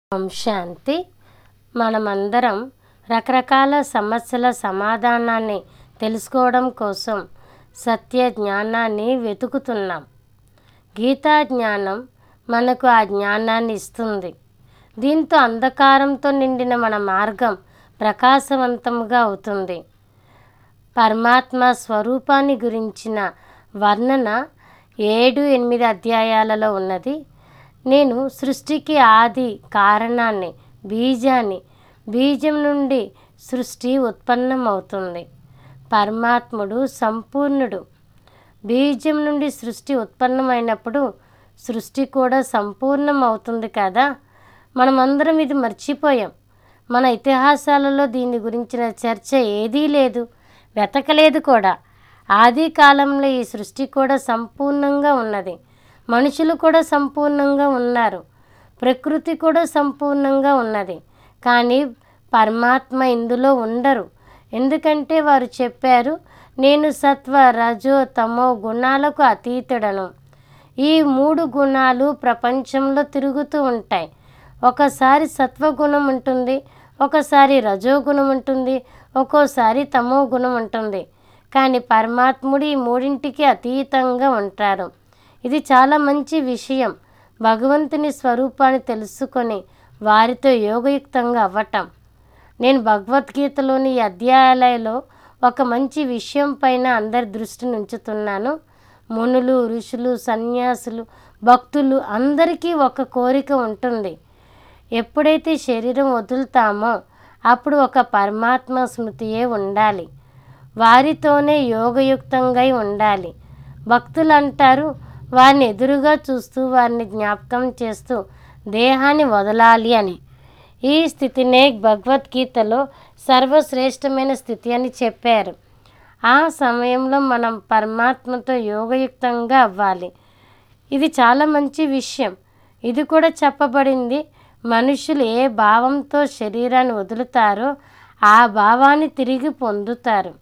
ఓం శాంతి మనమందరం రకరకాల సమస్యల సమాధానాన్ని తెలుసుకోవడం కోసం సత్య జ్ఞానాన్ని వెతుకుతున్నాం గీతా జ్ఞానం మనకు ఆ జ్ఞానాన్ని ఇస్తుంది దీంతో అంధకారంతో నిండిన మన మార్గం ప్రకాశవంతంగా అవుతుంది పరమాత్మ స్వరూపాన్ని గురించిన వర్ణన ఏడు ఎనిమిది అధ్యాయాలలో ఉన్నది నేను సృష్టికి ఆది కారణాన్ని బీజాన్ని బీజం నుండి సృష్టి ఉత్పన్నమవుతుంది పరమాత్ముడు సంపూర్ణుడు బీజం నుండి సృష్టి ఉత్పన్నమైనప్పుడు సృష్టి కూడా సంపూర్ణం అవుతుంది కదా మనమందరం ఇది మర్చిపోయాం మన ఇతిహాసాలలో దీని గురించిన చర్చ ఏదీ లేదు వెతకలేదు కూడా ఆది కాలంలో ఈ సృష్టి కూడా సంపూర్ణంగా ఉన్నది మనుషులు కూడా సంపూర్ణంగా ఉన్నారు ప్రకృతి కూడా సంపూర్ణంగా ఉన్నది కానీ పరమాత్మ ఇందులో ఉండరు ఎందుకంటే వారు చెప్పారు నేను సత్వ రజో తమో గుణాలకు అతీతుడను ఈ మూడు గుణాలు ప్రపంచంలో తిరుగుతూ ఉంటాయి ఒకసారి సత్వగుణం ఉంటుంది ఒకసారి రజోగుణం ఉంటుంది ఒక్కోసారి తమో గుణం ఉంటుంది కానీ పరమాత్ముడు ఈ మూడింటికి అతీతంగా ఉంటారు ఇది చాలా మంచి విషయం భగవంతుని స్వరూపాన్ని తెలుసుకొని వారితో యోగయుక్తంగా అవ్వటం నేను భగవద్గీతలోని ఈ అధ్యాయాలలో ఒక మంచి విషయం పైన అందరి దృష్టిని ఉంచుతున్నాను మునులు ఋషులు సన్యాసులు భక్తులు అందరికీ ఒక కోరిక ఉంటుంది ఎప్పుడైతే శరీరం వదులుతామో అప్పుడు ఒక పరమాత్మ స్మృతియే ఉండాలి వారితోనే యోగయుక్తంగా ఉండాలి భక్తులు అంటారు వారిని ఎదురుగా చూస్తూ వారిని జ్ఞాపకం చేస్తూ దేహాన్ని వదలాలి అని ఈ స్థితినే భగవద్గీతలో సర్వశ్రేష్టమైన స్థితి అని చెప్పారు ఆ సమయంలో మనం పరమాత్మతో యోగయుక్తంగా అవ్వాలి ఇది చాలా మంచి విషయం ఇది కూడా చెప్పబడింది మనుషులు ఏ భావంతో శరీరాన్ని వదులుతారో ఆ భావాన్ని తిరిగి పొందుతారు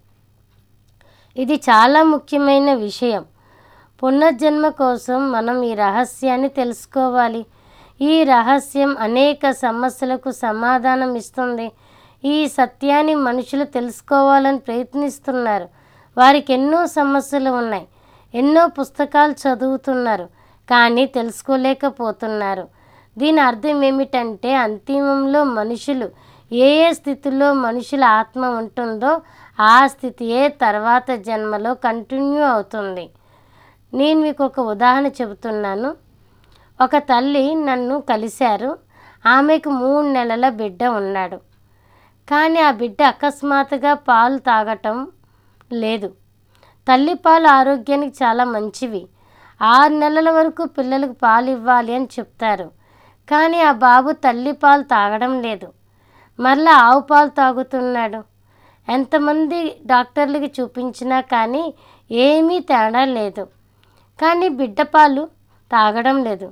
ఇది చాలా ముఖ్యమైన విషయం పునర్జన్మ కోసం మనం ఈ రహస్యాన్ని తెలుసుకోవాలి ఈ రహస్యం అనేక సమస్యలకు సమాధానం ఇస్తుంది ఈ సత్యాన్ని మనుషులు తెలుసుకోవాలని ప్రయత్నిస్తున్నారు వారికి ఎన్నో సమస్యలు ఉన్నాయి ఎన్నో పుస్తకాలు చదువుతున్నారు కానీ తెలుసుకోలేకపోతున్నారు దీని అర్థం ఏమిటంటే అంతిమంలో మనుషులు ఏ ఏ స్థితిలో మనుషుల ఆత్మ ఉంటుందో ఆ స్థితియే తర్వాత జన్మలో కంటిన్యూ అవుతుంది నేను మీకు ఒక ఉదాహరణ చెబుతున్నాను ఒక తల్లి నన్ను కలిశారు ఆమెకు మూడు నెలల బిడ్డ ఉన్నాడు కానీ ఆ బిడ్డ అకస్మాత్తుగా పాలు తాగటం లేదు తల్లి పాలు ఆరోగ్యానికి చాలా మంచివి ఆరు నెలల వరకు పిల్లలకు పాలు ఇవ్వాలి అని చెప్తారు కానీ ఆ బాబు తల్లి పాలు తాగడం లేదు మరలా ఆవు పాలు తాగుతున్నాడు ఎంతమంది డాక్టర్లకి చూపించినా కానీ ఏమీ తేడా లేదు కానీ బిడ్డ పాలు తాగడం లేదు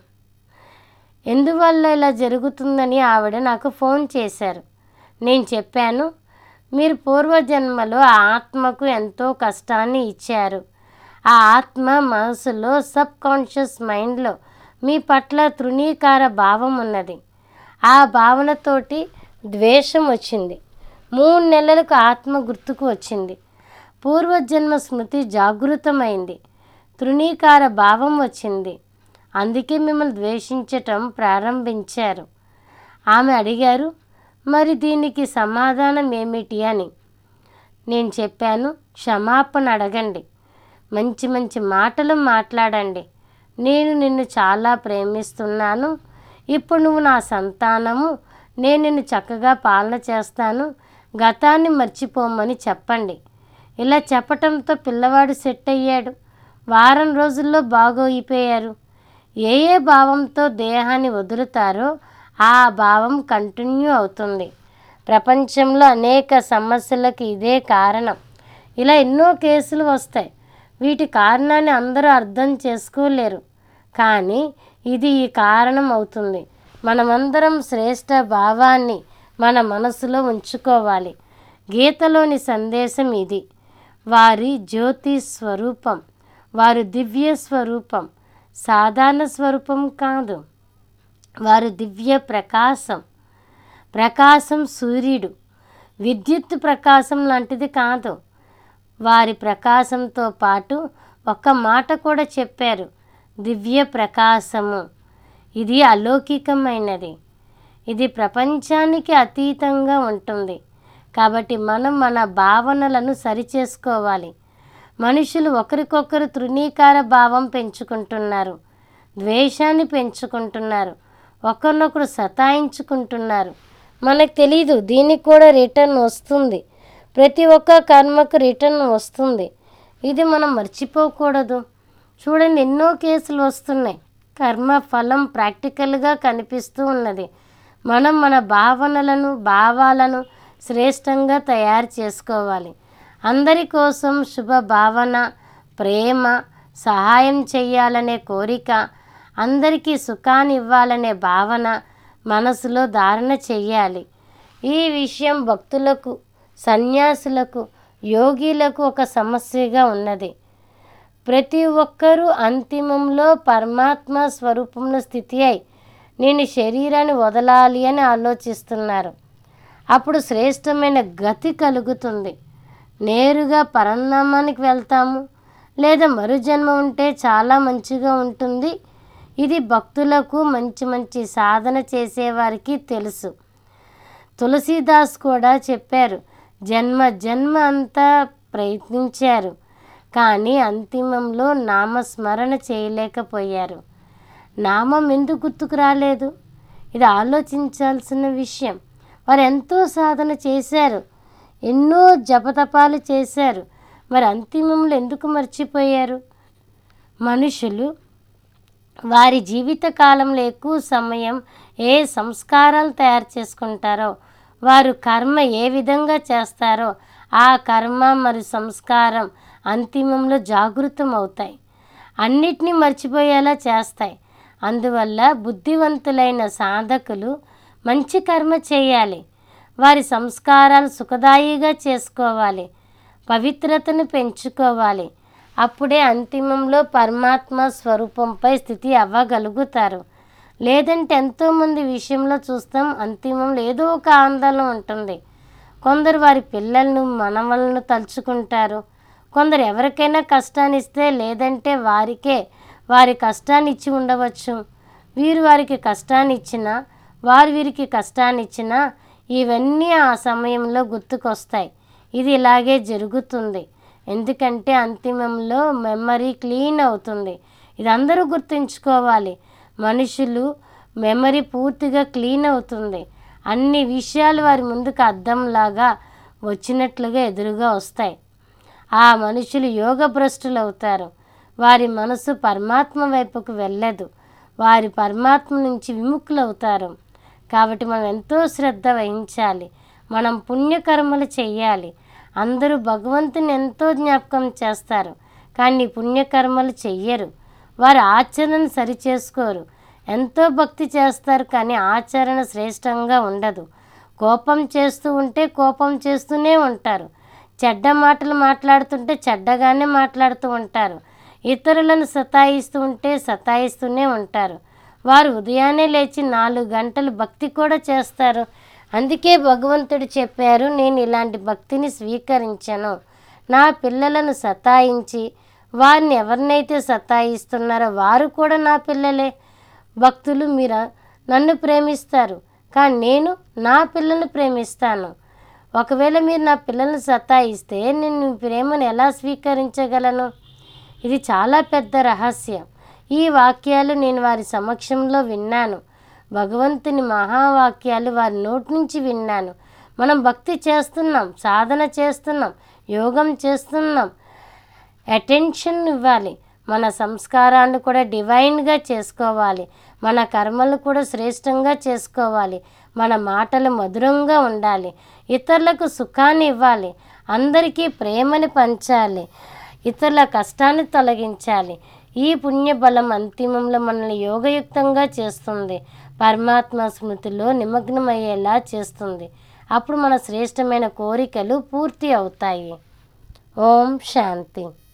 ఎందువల్ల ఇలా జరుగుతుందని ఆవిడ నాకు ఫోన్ చేశారు నేను చెప్పాను మీరు పూర్వజన్మలో ఆ ఆత్మకు ఎంతో కష్టాన్ని ఇచ్చారు ఆ ఆత్మ మనసులో సబ్ కాన్షియస్ మైండ్లో మీ పట్ల తృణీకార భావం ఉన్నది ఆ భావనతోటి ద్వేషం వచ్చింది మూడు నెలలకు ఆత్మ గుర్తుకు వచ్చింది పూర్వజన్మ స్మృతి జాగృతమైంది తృణీకార భావం వచ్చింది అందుకే మిమ్మల్ని ద్వేషించటం ప్రారంభించారు ఆమె అడిగారు మరి దీనికి సమాధానం ఏమిటి అని నేను చెప్పాను క్షమాపణ అడగండి మంచి మంచి మాటలు మాట్లాడండి నేను నిన్ను చాలా ప్రేమిస్తున్నాను ఇప్పుడు నువ్వు నా సంతానము నేను నిన్ను చక్కగా పాలన చేస్తాను గతాన్ని మర్చిపోమని చెప్పండి ఇలా చెప్పటంతో పిల్లవాడు సెట్ అయ్యాడు వారం రోజుల్లో బాగోయిపోయారు ఏ ఏ భావంతో దేహాన్ని వదులుతారో ఆ భావం కంటిన్యూ అవుతుంది ప్రపంచంలో అనేక సమస్యలకు ఇదే కారణం ఇలా ఎన్నో కేసులు వస్తాయి వీటి కారణాన్ని అందరూ అర్థం చేసుకోలేరు కానీ ఇది ఈ కారణం అవుతుంది మనమందరం శ్రేష్ట భావాన్ని మన మనసులో ఉంచుకోవాలి గీతలోని సందేశం ఇది వారి జ్యోతి స్వరూపం వారి దివ్య స్వరూపం సాధారణ స్వరూపం కాదు వారు దివ్య ప్రకాశం ప్రకాశం సూర్యుడు విద్యుత్ ప్రకాశం లాంటిది కాదు వారి ప్రకాశంతో పాటు ఒక మాట కూడా చెప్పారు దివ్య ప్రకాశము ఇది అలౌకికమైనది ఇది ప్రపంచానికి అతీతంగా ఉంటుంది కాబట్టి మనం మన భావనలను సరిచేసుకోవాలి మనుషులు ఒకరికొకరు తృణీకార భావం పెంచుకుంటున్నారు ద్వేషాన్ని పెంచుకుంటున్నారు ఒకరినొకరు సతాయించుకుంటున్నారు మనకు తెలీదు దీనికి కూడా రిటర్న్ వస్తుంది ప్రతి ఒక్క కర్మకు రిటర్న్ వస్తుంది ఇది మనం మర్చిపోకూడదు చూడండి ఎన్నో కేసులు వస్తున్నాయి కర్మ ఫలం ప్రాక్టికల్గా కనిపిస్తూ ఉన్నది మనం మన భావనలను భావాలను శ్రేష్టంగా తయారు చేసుకోవాలి అందరి కోసం శుభ భావన ప్రేమ సహాయం చేయాలనే కోరిక అందరికీ సుఖాన్ని ఇవ్వాలనే భావన మనసులో ధారణ చెయ్యాలి ఈ విషయం భక్తులకు సన్యాసులకు యోగిలకు ఒక సమస్యగా ఉన్నది ప్రతి ఒక్కరూ అంతిమంలో పరమాత్మ స్వరూపంలో స్థితి అయి నేను శరీరాన్ని వదలాలి అని ఆలోచిస్తున్నారు అప్పుడు శ్రేష్టమైన గతి కలుగుతుంది నేరుగా పరనామానికి వెళ్తాము లేదా మరు జన్మ ఉంటే చాలా మంచిగా ఉంటుంది ఇది భక్తులకు మంచి మంచి సాధన చేసేవారికి తెలుసు తులసీదాస్ కూడా చెప్పారు జన్మ జన్మ అంతా ప్రయత్నించారు కానీ అంతిమంలో నామస్మరణ చేయలేకపోయారు నామం ఎందుకు గుర్తుకు రాలేదు ఇది ఆలోచించాల్సిన విషయం వారు ఎంతో సాధన చేశారు ఎన్నో జపతపాలు చేశారు మరి అంతిమంలో ఎందుకు మర్చిపోయారు మనుషులు వారి జీవిత కాలంలో ఎక్కువ సమయం ఏ సంస్కారాలు తయారు చేసుకుంటారో వారు కర్మ ఏ విధంగా చేస్తారో ఆ కర్మ మరి సంస్కారం అంతిమంలో జాగృతం అవుతాయి అన్నిటినీ మర్చిపోయేలా చేస్తాయి అందువల్ల బుద్ధివంతులైన సాధకులు మంచి కర్మ చేయాలి వారి సంస్కారాలు సుఖదాయిగా చేసుకోవాలి పవిత్రతను పెంచుకోవాలి అప్పుడే అంతిమంలో పరమాత్మ స్వరూపంపై స్థితి అవ్వగలుగుతారు లేదంటే ఎంతోమంది విషయంలో చూస్తాం అంతిమంలో ఏదో ఒక ఆందోళన ఉంటుంది కొందరు వారి పిల్లలను మనవలను తలుచుకుంటారు కొందరు ఎవరికైనా కష్టాన్ని ఇస్తే లేదంటే వారికే వారి కష్టాన్ని ఇచ్చి ఉండవచ్చు వీరు వారికి కష్టాన్ని ఇచ్చినా వారు వీరికి కష్టాన్ని ఇచ్చినా ఇవన్నీ ఆ సమయంలో గుర్తుకొస్తాయి ఇది ఇలాగే జరుగుతుంది ఎందుకంటే అంతిమంలో మెమరీ క్లీన్ అవుతుంది ఇది అందరూ గుర్తుంచుకోవాలి మనుషులు మెమరీ పూర్తిగా క్లీన్ అవుతుంది అన్ని విషయాలు వారి ముందుకు అద్దంలాగా వచ్చినట్లుగా ఎదురుగా వస్తాయి ఆ మనుషులు యోగ భ్రష్టులు అవుతారు వారి మనసు పరమాత్మ వైపుకు వెళ్ళదు వారి పరమాత్మ నుంచి విముక్తులవుతారు కాబట్టి మనం ఎంతో శ్రద్ధ వహించాలి మనం పుణ్యకర్మలు చెయ్యాలి అందరూ భగవంతుని ఎంతో జ్ఞాపకం చేస్తారు కానీ పుణ్యకర్మలు చెయ్యరు వారు ఆచరణ సరిచేసుకోరు ఎంతో భక్తి చేస్తారు కానీ ఆచరణ శ్రేష్టంగా ఉండదు కోపం చేస్తూ ఉంటే కోపం చేస్తూనే ఉంటారు చెడ్డ మాటలు మాట్లాడుతుంటే చెడ్డగానే మాట్లాడుతూ ఉంటారు ఇతరులను సతాయిస్తూ ఉంటే సతాయిస్తూనే ఉంటారు వారు ఉదయాన్నే లేచి నాలుగు గంటలు భక్తి కూడా చేస్తారు అందుకే భగవంతుడు చెప్పారు నేను ఇలాంటి భక్తిని స్వీకరించను నా పిల్లలను సతాయించి వారిని ఎవరినైతే సతాయిస్తున్నారో వారు కూడా నా పిల్లలే భక్తులు మీరు నన్ను ప్రేమిస్తారు కానీ నేను నా పిల్లల్ని ప్రేమిస్తాను ఒకవేళ మీరు నా పిల్లల్ని సతాయిస్తే నేను మీ ప్రేమను ఎలా స్వీకరించగలను ఇది చాలా పెద్ద రహస్యం ఈ వాక్యాలు నేను వారి సమక్షంలో విన్నాను భగవంతుని మహావాక్యాలు వారి నోటి నుంచి విన్నాను మనం భక్తి చేస్తున్నాం సాధన చేస్తున్నాం యోగం చేస్తున్నాం అటెన్షన్ ఇవ్వాలి మన సంస్కారాన్ని కూడా డివైన్గా చేసుకోవాలి మన కర్మలు కూడా శ్రేష్టంగా చేసుకోవాలి మన మాటలు మధురంగా ఉండాలి ఇతరులకు సుఖాన్ని ఇవ్వాలి అందరికీ ప్రేమని పంచాలి ఇతరుల కష్టాన్ని తొలగించాలి ఈ పుణ్యబలం అంతిమంలో మనల్ని యోగయుక్తంగా చేస్తుంది పరమాత్మ స్మృతిలో నిమగ్నమయ్యేలా చేస్తుంది అప్పుడు మన శ్రేష్టమైన కోరికలు పూర్తి అవుతాయి ఓం శాంతి